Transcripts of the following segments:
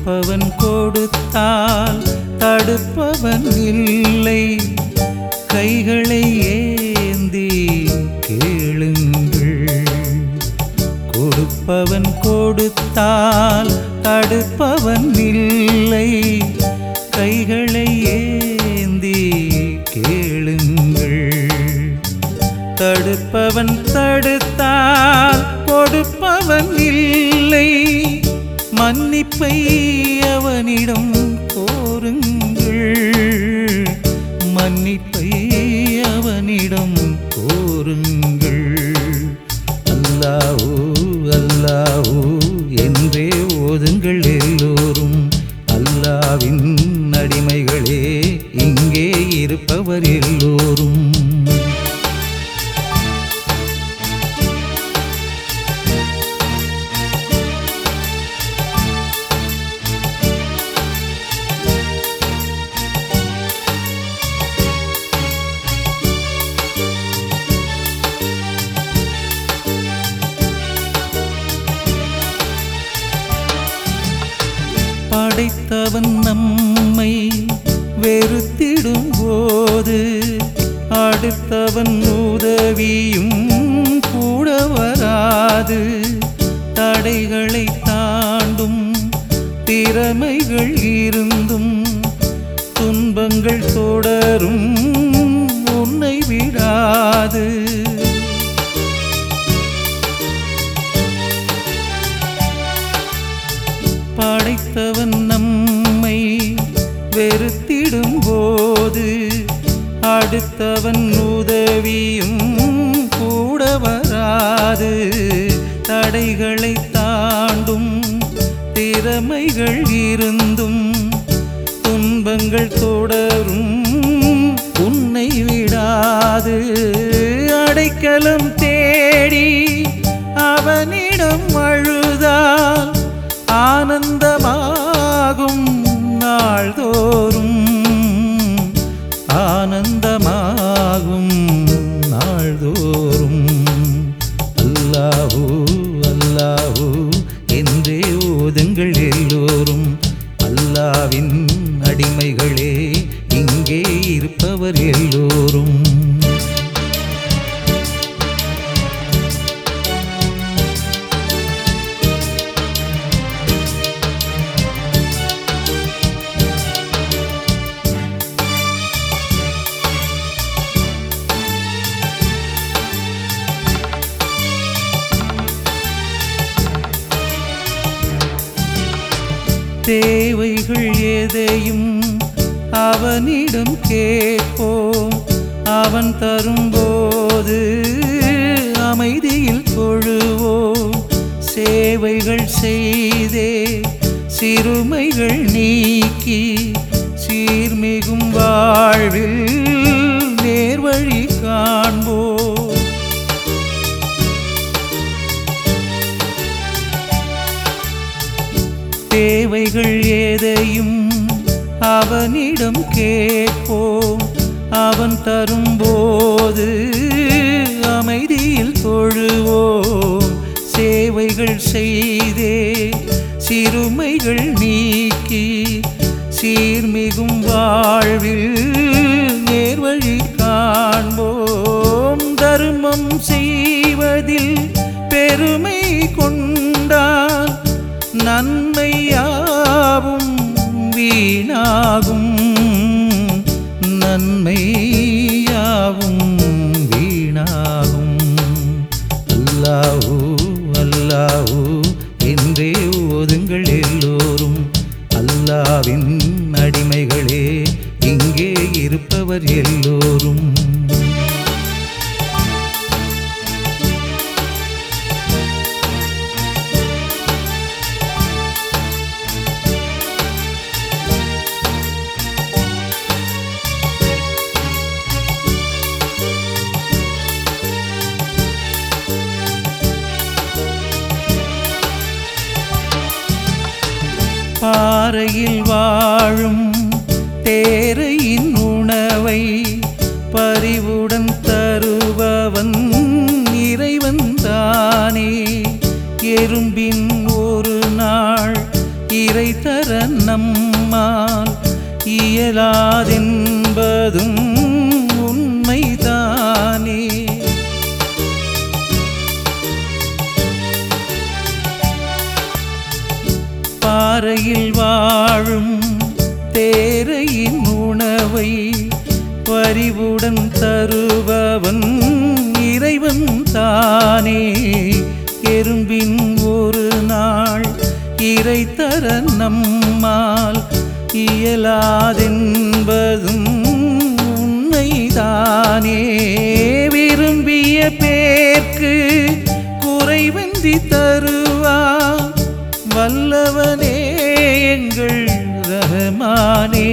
கொடுப்பவன் கொடுத்தால் தடுப்பவன் இல்லை கைகளை ஏந்தி கேளுங்கள் கொடுப்பவன் கொடுத்தால் தடுப்பவன் இல்லை கைகளை ஏந்தி கேளுங்கள் தடுப்பவன் தடுத்தால் கொடுப்பவன் இல்லை மன்னிப்பை அவனிடம் கோருங்கள் மன்னிப்பை அவனிடம் கோருங்கள் அல்லாஹூ அல்லாஹூ என்றே ஓதுங்கள் எல்லோரும் அல்லாவின் அடிமைகளே இங்கே இருப்பவர் எல்லோரும் படைத்தவன் நம்மை வெறுத்திடும் போது அடுத்தவன் உதவியும் கூட வராது தடைகளை தாண்டும் திறமைகள் இருந்தும் துன்பங்கள் தொடரும் உன்னை விடாது படைத்தவன் நம்மை வெறுத்திடும் போது அடுத்தவன் உதவியும் கூட வராது தடைகளை தாண்டும் திறமைகள் இருந்தும் துன்பங்கள் தொடரும் உன்னை விடாது அடைக்கலம் தேடி அவனிடம் அழுதால் ஆனந்தமாகும் நாள்தோறும் ஆனந்தமாகும் நாள்தோறும் அல்லாஹூ அல்லாஹூ என்றே ஓதுங்கள் எல்லோரும் அல்லாவின் அடிமைகளே இங்கே இருப்பவர் எல்லோரும் தேவைகள் எதையும் அவனிடம் கேட்போம் அவன் தரும்போது அமைதியில் தொழுவோம் சேவைகள் செய்தே சிறுமைகள் நீக்கி சீர்மிகும் வாழ்வில் நேர்வழி காண்போம் தேவைகள் எதையும் அவனிடம் கேட்போம் அவன் தரும்போது அமைதியில் தொழுவோம் சேவைகள் செய்தே சிறுமைகள் நீக்கி சீர்மிகும் வாழ்வில் நேர்வழி காண்போம் தர்மம் செய்வதில் பெருமை கொண்டால் நன்மையாவும் வீணாகும் நன்மையாவும் வீணாகும் அல்லாஹூ அல்லாஹூ என்றே ஓதுங்கள் எல்லோரும் அல்லாவின் அடிமைகளே இங்கே இருப்பவர் எல்லோரும் பாறையில் வாழும் தேரையின் உணவை பறிவுடன் தருபவன் இறைவன் தானே எறும்பின் ஒரு நாள் இறை தர நம்மால் இயலாதென்பதும் உண்மைதானே பாறையில் வாழும் தேரையின் உணவை பரிவுடன் தருபவன் இறைவன் தானே எறும்பின் ஒரு நாள் இறை தர நம்மால் இயலாதென்பதும் உண்மைதானே விரும்பிய பேர்க்கு குறைவந்தி தருவான் வல்லவனே எங்கள் ரஹமானே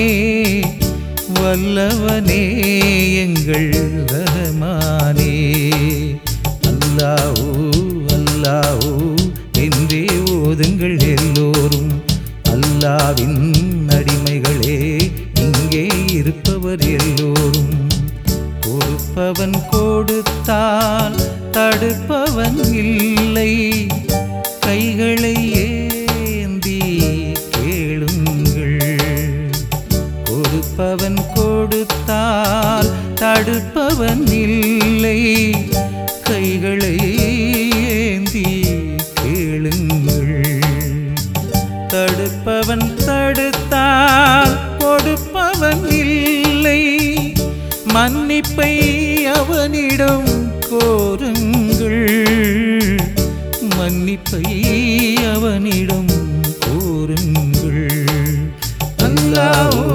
வல்லவனே எங்கள் ரஹமானே அல்லாஹூ அல்லாஹூ என்றே ஓதுங்கள் எல்லோரும் அல்லாவின் அடிமைகளே இங்கே இருப்பவர் எல்லோரும் கொடுப்பவன் கொடுத்தால் தடுப்பவன் இல்லை கைகளை ஏந்தி கேளுங்கள் கொடுப்பவன் கொடுத்தால் தடுப்பவன் இல்லை கைகளை ஏந்தி கேளுங்கள் தடுப்பவன் தடுத்தால் கொடுப்பவன் இல்லை மன்னிப்பை அவனிடம் கோருங்கள் மன்னிப்பை அவனிடம் கோருங்கள் அல்லாஹ்